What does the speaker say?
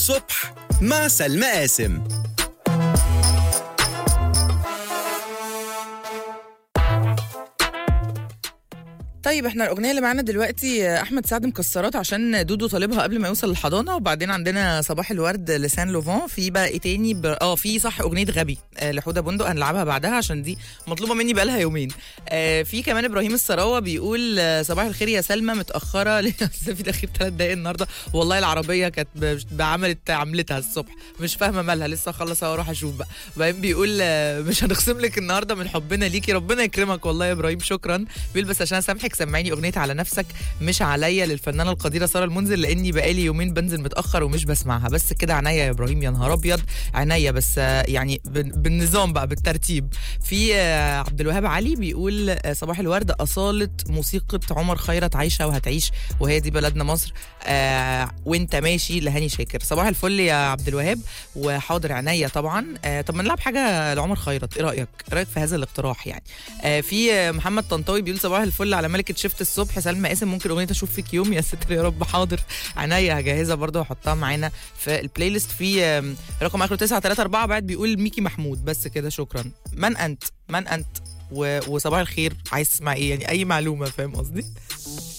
الصبح مع سلمى قاسم طيب احنا الاغنيه اللي معانا دلوقتي احمد سعد مكسرات عشان دودو طالبها قبل ما يوصل الحضانه وبعدين عندنا صباح الورد لسان لوفان في بقى ايه تاني ب... اه في صح اغنيه غبي آه لحوده بندق هنلعبها بعدها عشان دي مطلوبه مني بقالها يومين آه في كمان ابراهيم السراوه بيقول آه صباح الخير يا سلمى متاخره لسه في دخيل ثلاث دقايق النهارده والله العربيه كانت ب- بعملت عملتها الصبح مش فاهمه مالها لسه اخلص واروح اشوف بقى وبعدين بيقول آه، مش هنخصم لك النهارده من حبنا ليكي ربنا يكرمك والله يا ابراهيم شكرا بيقول بس عشان اسامحك سمعيني اغنيه على نفسك مش عليا للفنانه القديره ساره المنزل لاني بقالي يومين بنزل متاخر ومش بسمعها بس كده عينيا يا ابراهيم يا نهار ابيض عينيا بس آه، يعني بال- بالنظام بقى بالترتيب في آه، عبد الوهاب علي بيقول آه، صباح الورد اصاله موسيقى عمر خيرت عايشه وهتعيش وهي دي بلدنا مصر آه وانت ماشي لهاني شاكر صباح الفل يا عبد الوهاب وحاضر عينيا طبعا آه طب ما نلعب حاجه لعمر خيرت ايه رايك ايه رايك في هذا الاقتراح يعني آه في آه، محمد طنطاوي بيقول صباح الفل على ملكه شفت الصبح سلمى قاسم ممكن اغنيه اشوف فيك يوم يا ستر يا رب حاضر عينيا هجهزها برضه واحطها معانا في البلاي ليست في آم، رقم اخره 934 بعد بيقول ميكي محمود بس كده شكرا من انت من انت و- وصباح الخير عايز تسمع ايه يعني اي معلومه فاهم قصدي